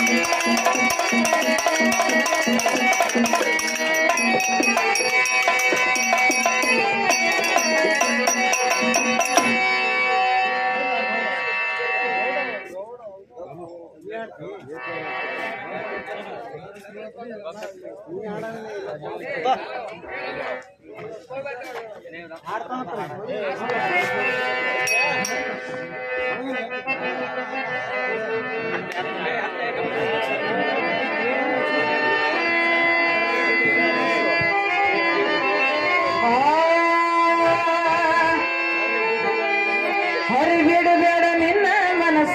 ಹರಿಬಿಡಬೇಡ ನಿನ್ನ ಮನಸ್ಸ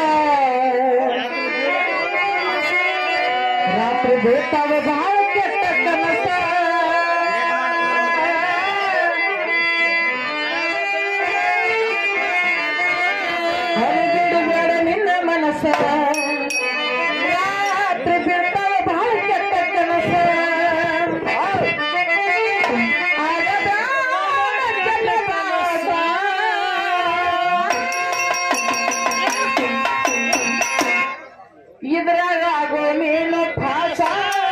ರಾತ್ರಿ ಬೀಳ್ತಾವ ಬಹಳ ಕೆಟ್ಟ ಕನಸ ಹರಿಬಿಡಬೇಡ ನಿನ್ನ ಮನಸ್ಸ ರಾತ್ರಿ ಬೀಳ್ತಾವ ಬಹಳ ಕೆಟ್ಟ ಕನಸ ಇದ್ರಾಗ ಆಗೋ ನೀನು ಭಾಷ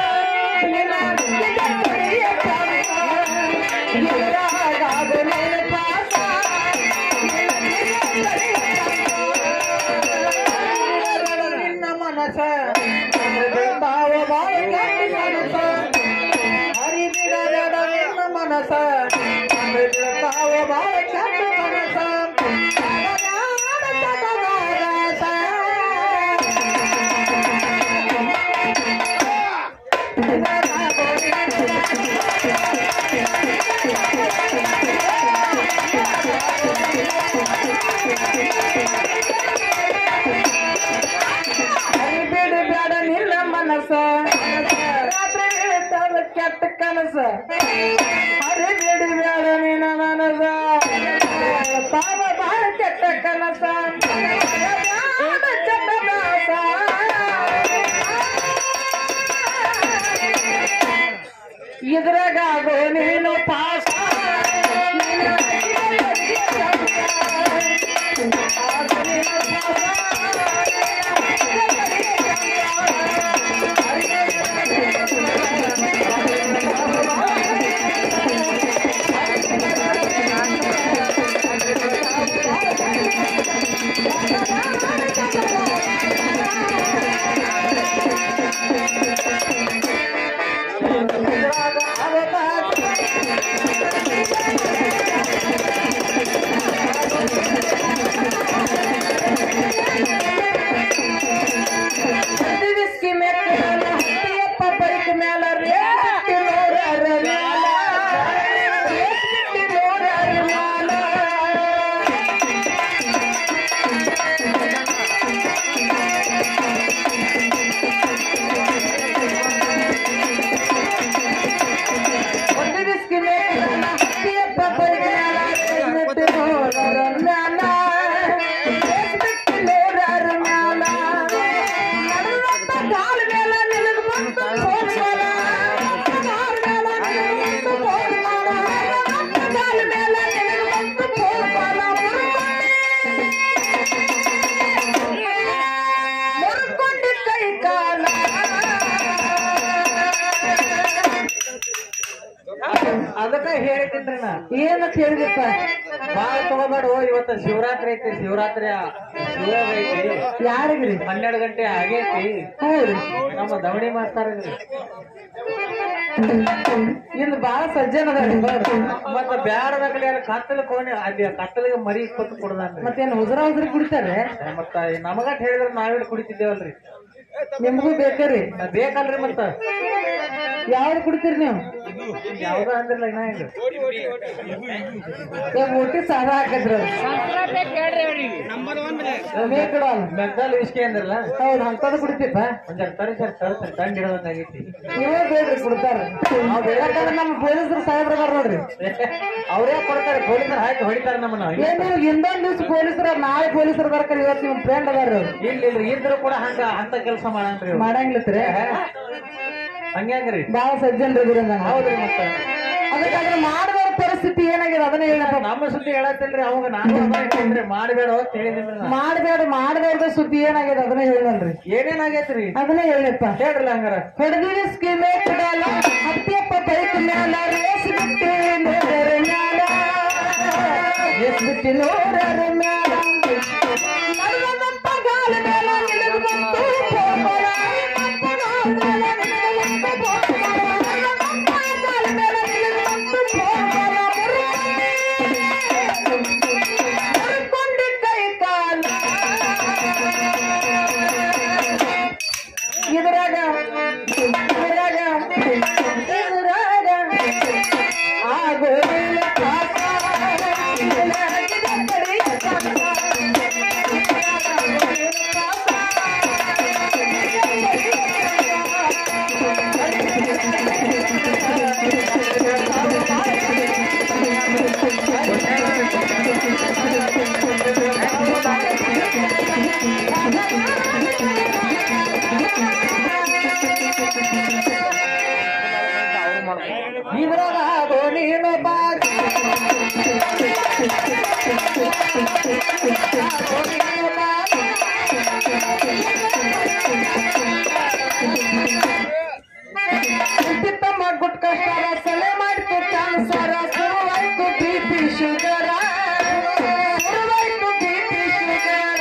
ಇದ್ರಾಗ ಆಗೋ ನೀನು ಭಾಷ ನಿನ್ನ ಮನಸ ತಾವ ಬಾಳ ಕೆಟ್ಟ ಮನಸ ಹರಿಬಿಡಬೇಡ ನಿನ್ನ ಮನಸ ತಾವ ಬಾಳ ಕೆಟ್ಟ ಮನಸ ಹರಿಬಿಡಬೇಡ ನಿನ್ನ ಮನಸ ರಾತ್ರಿ ಇರ್ತಾವ ಕೆಟ್ಟ ಕನಸ ಹರಿಬಿಡಬೇಡ ನಿನ್ನ ಮನಸ ತಾವ ಬಾಳ ಕೆಟ್ಟ ಕನಸ ಬಾಳ ಕೆಟ್ಟ ಕನಸ. ಇದ್ರಾಗ ಆಗೋ ನೀನು ಪಾಸ ಬಿಸ್ಕಿ ಮೆಕ್ಕಲ ಹತ್ತಿಯಪ್ಪ ಬೈಕ್ ಮ್ಯಾಲ ರೇಟ್ ನೂರರ ಮ್ಯಾಲ ರೇಟ್ ನೂರರ ಮ್ಯಾಲ ಒಂದು ಬಿಸ್ಕಿ ಮೆಕ್ಕಲ ಹತ್ತಿಯಪ್ಪ ಬೈಕ್ ಮ್ಯಾಲ ರೇಟ್ ನೂರರ ಮ್ಯಾಲ ರೇಟ್ ನೂರರ ಮ್ಯಾಲ ನಡುವಂತ ಕಾಲ ಮೇಲ ನಿನಗೆ ಬಂತು ಫೋನ್ ಮಾಡ ಕಾಲ ಮೇಲ ನಿನಗೆ ಬಂತು ಫೋನ್ ಮಾಡ ಕಾಲ ಮೇಲ ನಿನಗೆ ಬಂತು ಫೋನ್ ಮಾಡ ಮುರ್ಕೊಂಡಿ ಕೈ ಕಾಲ ಅದಕ್ಕ ಹೇಳಿದ್ರಿ ನಾ ಏನಂತ ಹೇಳಿದಪ್ಪ ಬಾಳ ತಗೋಬೇಡ ಇವತ್ತ ಶಿವರಾತ್ರಿ ಐತಿ ಶಿವರಾತ್ರಿ ಶಿವ ಐತಿ ಯಾರಿಗ್ರಿ ಹನ್ನೆರಡು ಗಂಟೆ ಆಗೈತಿ ಹೌದು ನಮ್ಮ ದವಣಿ ಮಾಸ್ತಾರದ್ರಿ ಇನ್ನು ಬಾಳ ಸಜ್ಜನ ಅದಾರಿ ಮತ್ತ ಬ್ಯಾಡದ ಕಡೆ ಕತ್ತಲ ಕೋಣೆ ಅಲ್ಲಿ ಕತ್ತಲಿಗೆ ಮರಿ ಕೊಟ್ಟು ಕೊಡದಾನ್ರಿ ಮತ್ತೇನು ಉದ್ರ ಉದ್ರ ಕುಡಿತಾರೆ ಮತ್ತ ನಮಗಟ್ ಹೇಳಿದ್ರ ನಾವಿಡ್ ಕುಡಿತಿದ್ದೇವಲ್ರಿ ನಿಮ್ಗೂ ಬೇಕ್ರಿ ಅದ್ ಬೇಕಲ್ರಿ ಮತ್ತ ಯಾವ್ದು ಕುಡಿತೀರಿ ನೀವು ಯಾವ್ದ ಅಂದ್ರಲ್ಲ ಇನ್ನ ಹಿಂಗ ಊಟಿ ಸಾದ ಹಾಕಿದ್ರು ಮೇಕಡಲ್ಲ ಮೆಗ್ದಾಲ್ ವಿಸ್ಕಿ ಅಂದ್ರಲ್ಲ ಹೌದು ಅಂತದ್ ಕುಡಿತೀಪ ಒಂದ್ ಜರ ತರಿ ಸರ್ ತರ್ತಾರೆ ತಂಡ ಇಡೋದಂಗಾಗೈತಿ ನೀವೇ ಬೇಡ್ರಿ ಕೊಡ್ತಾರ ಯಾಕಂದ್ರೆ ನಮ್ಮ ಪೊಲೀಸರು ಸಾಹೇಬ್ರ ಅದಾರ ನೋಡ್ರಿ ಅವರೇ ಕೊಡ್ತಾರೆ ಪೊಲೀಸರು ಹಾಕಿ ಹೊಡಿತಾರೆ ನಮ್ಮನ್ನ ಏನ್ ನೀವು ಇಂದೊಂದ್ ದಿವ್ಸ ಪೊಲೀಸರ ನಾಳೆ ಪೊಲೀಸರು ಬರ್ತಾರೆ ಇವತ್ತು ನಿಮ್ ಫ್ರೆಂಡ್ ಅದಾರ ಅವ್ರು. ಇಲ್ಲ ಇಲ್ರಿ ಇದ್ರು ಕೂಡ ಹಂಗ ಅಂತ ಕೆಲಸ ಮಾಡಂಗ್ರಿ ಇವ್ರು. ಮಾಡಂಗಿಲ್ಲತ್ರಿ ಹಂಗ್ಯಾಂಗ್ರಿ ಬಾಳ ಸಜ್ಜನ್ರಿ ಗುರಂಗ ಹೌದ್ರಿ ಮತ್ತ ಅದಕ್ಕಾದ್ರೆ ಮಾಡಿದವ್ರ ಪರಿಸ್ಥಿತಿ ಏನಾಗಿದೆ ಅದನ್ನ ಹೇಳಪ್ಪ ನಮ್ಮ ಸುದ್ದಿ ಹೇಳತ್ತಿಲ್ರಿ ಅವಾಗ ನಾನು ಅದನ್ನ ಹೇಳ್ಕೊಂಡ್ರಿ ಮಾಡಬೇಡ ಅಂತ ಹೇಳಿದ್ರಿ ನಾ. ಮಾಡಬೇಡ ಮಾಡಬೇಡ ಸುದ್ದಿ ಏನಾಗಿದೆ ಅದನ್ನ ಹೇಳಲ್ರಿ ಏನೇನಾಗೈತ್ರಿ ಅದನ್ನ ಹೇಳಪ್ಪ ಹೇಳ್ರಲ್ಲ ಹಂಗಾರ ಹೊಡೆದಿನ ಸ್ಕೀಮೆ ಕೊಡಲ್ಲ ಹತ್ತಿಯಪ್ಪ ಬೈಕ್ ಮ್ಯಾಲ ರೇಸ್ ಬಿಟ್ಟು ನೋಡರ ಮ್ಯಾಲ ರೇಸ್ ಬಿಟ್ಟು ನೋಡರ ಮ್ಯಾಲ ನಡುವನಪ್ಪ ಗಾಲ ಮ್ಯಾಲ ನಿನಗ ಬಂತು ಪೋಪಳ. ನಪ್ಪ ಗಾಲ ಮ್ಯಾಲ ನಿನಗ ಬಂತು ಪೋಪಳ. ನಡುವನಪ್ಪ ಗಾಲ ಮ್ಯಾಲ ನಿನಗ ಬಂತು ಪೋಪಳ. ಮುರ್ಕೊಂಡಿ ಕೈ ಕಾಲ ಇದ್ರಾಗ ಇದ್ರಾಗ ಇದ್ರಾಗ ಆಗೋದಿಲ್ಲ ಪಾಪ. ಇದ್ರಾಗಿನ ಕಡೆ ಪಾಪ. ಇದ್ರಾಗ ಆಗೋ ನೀನು ಬಾಗ ತಮ್ಮ ಗುಟ್ಕ ಸರ ಸಲೆ ಮಾಡ್ತು ಕ್ಯಾನ್ಸರ ಶುರುವಾಯ್ತು ಬಿ ಪಿ ಶುಗರ ಶುರುವಾಯ್ತು ಬಿ ಪಿ ಶುಗರ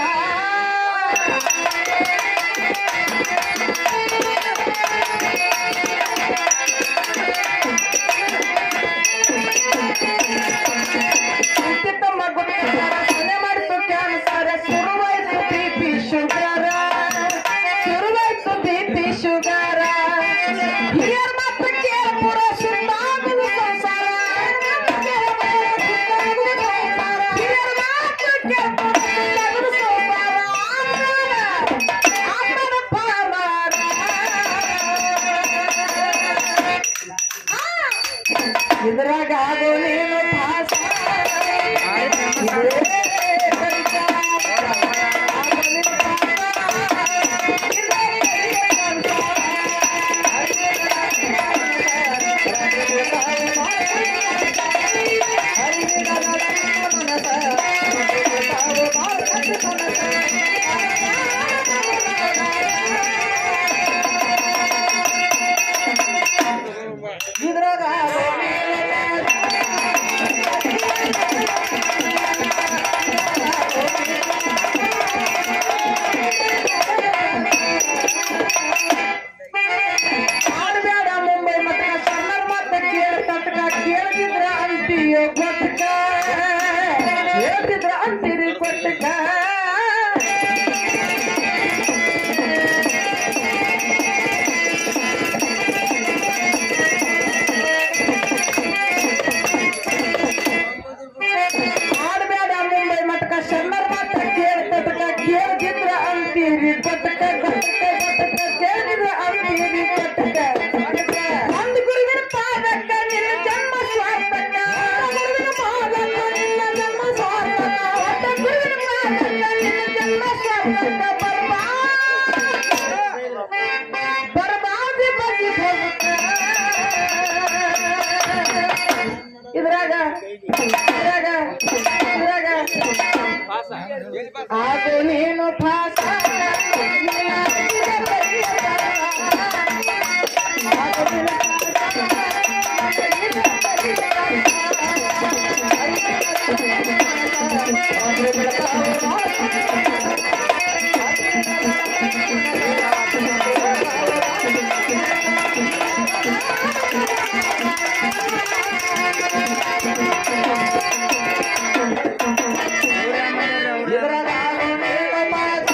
ತಮ್ಮ ಗುಟ್ಕ ಸರ ಸಲೆ ಮಾಡ್ತು ಕ್ಯಾನ್ಸರ ಶುರುವಾಯ್ತು ಬಿ ಪಿ ಶುಗರ ಶುರುವಾಯ್ತು ಬಿ ಪಿ ಶುಗರ ಹಿರಿಯರ ಮಾತು ಕೇಳ ಪುರ ಸುತ್ತಾಗುವ ಸಂಸಾರ ಹಿರಿಯರ ಮಾತು ಕೇಳ ಪುರ ಸುತ್ತಾಗುವ ಸಂಸಾರ ಆತನ ಪಾಮಾರ ಇದ್ರಾಗ ಆಗೋ ನೀನು ಭಾಸ ಇದ್ರಾಗ ಆಗೋ ನೀನು ಆಡ್ಬೇಡ ಮುಂಬೈ ಮಟ್ಟ ಕನ್ನಡ ಮಾತ ಕೇಳ ತಟ್ಕ ಕೇಳ್ತಿದ್ರ ಅಂತೀಯೋ ಕೊಟ್ಕ ಹೇಳ್ತಿದ್ರ ಅಂತೀರಿ ಕೊಟ್ಕ ಆಡ್ಬೇಡ ಮುಂಬೈ ಮಟ್ಟ ಕನ್ನಡ ಮಾತ ಕೇಳ ತಟ್ಕ ಕೇಳ್ತಿದ್ರ ಅಂತೀರಿ ಕೊಟ್ಕ ಕೊಟ್ಕ ಕೊಟ್ಕ ಕೇಳಿದ್ರ ಅಂತೀರಿ ಕೊಟ್ಕ ಒಂದು ಗುರುವಿನ ಪಾದಕ್ಕ ನಿನ್ನ ಜನ್ಮ ಸ್ವಾರ್ಥಕ್ಕ ಗುರುವಿನ ಪಾದಕ್ಕ ನಿನ್ನ ಜನ್ಮ ಸ್ವಾರ್ಥಕ್ಕ ಒಟ್ಟ ಗುರುವಿನ ಪಾದಕ್ಕ ನಿನ್ನ ಜನ್ಮ ಸ್ವಾರ್ಥಕ್ಕ ಬರ್ಬಾ ಬರ್ಬಾದಿ ಬಗ್ಗಿ ಹೋಗುತ್ತ ಇದ್ರಾಗ ಇದ್ರಾಗ ಇದ್ರಾಗ ಆಗು ನೀನು ಭಾಸ ಇದ್ರಾಗ ಆಗು ನೀನು ಭಾಸ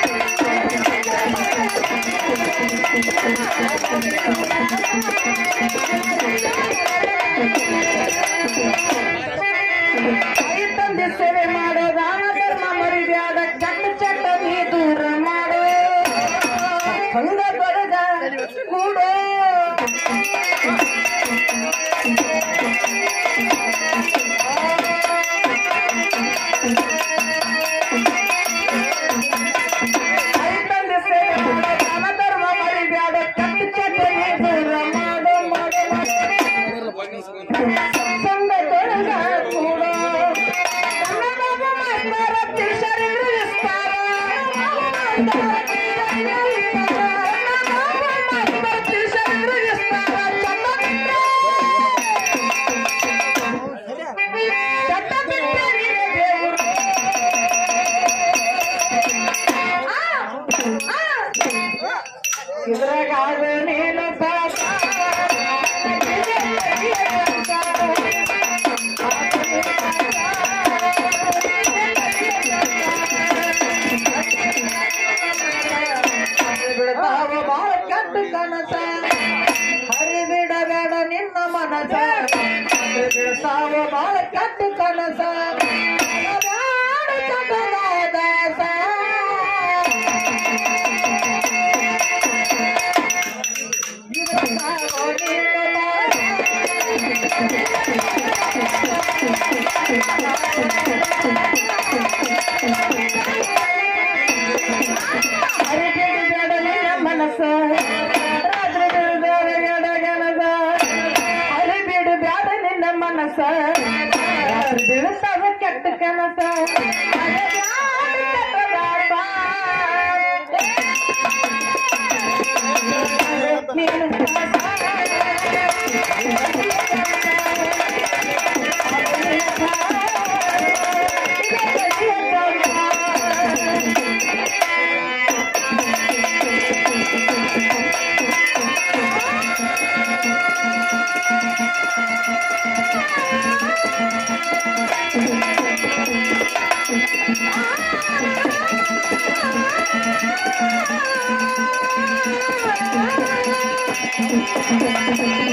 ತಾಯಿ ತಂದೆ ಸೇವೆ ಮಾಡೋ ದಾನ ಧರ್ಮ ಮರಿಬ್ಯಾಡ ಕೆಟ್ಟ ಚಟ ನೀ ದೂರ ಮಾಡೋ ಹಂಗ ಬರದ ಕೂಡೋ ತಾಯಿ ತಂದೆ ಸೇವೆ ಮಾಡೋ ದಾನ ಧರ್ಮ ಮರಿಬ್ಯಾಡ ಕೆಟ್ಟ ಚಟ ನೀ ದೂರ ಮಾಡೋ ಮಾಡೋ ಮಾಡೋ ಸಂಘ ಇದ್ರಾಗ ಅದು ನೀನು ಪಾಪ ಬಿಡ್ತಾವ ಬಾಳ ಕೆಟ್ಟ ಕನಸ ಹರಿ ಬಿಡಬೇಡ ನಿನ್ನ ಮನಸ ಬಿಡ್ತಾವ ಬಾಳ ಕೆಟ್ಟ ಕನಸ ಬ್ಯಾಡ ಚಟದ ದಾಸ ಬಿಡ್ತಾವ ನಿನ್ನ ಹರಿ ಬಿಡಬೇಡ ನಿನ್ನ ಮನಸ ರಾತ್ರಿ ಬಿಡಬೇಡ ಎಡಗನಸ ಹರಿ ಬಿಡಬೇಡ ನಿನ್ನ ಮನಸ ರಾತ್ರಿ ಬಿಡುತ್ತವ ಕೆಟ್ಟ ಕನಸ ಅರೆ ಬ್ಯಾಡ ಕೆಟ್ಟ ದಾಸ. ನೀನು Thank you.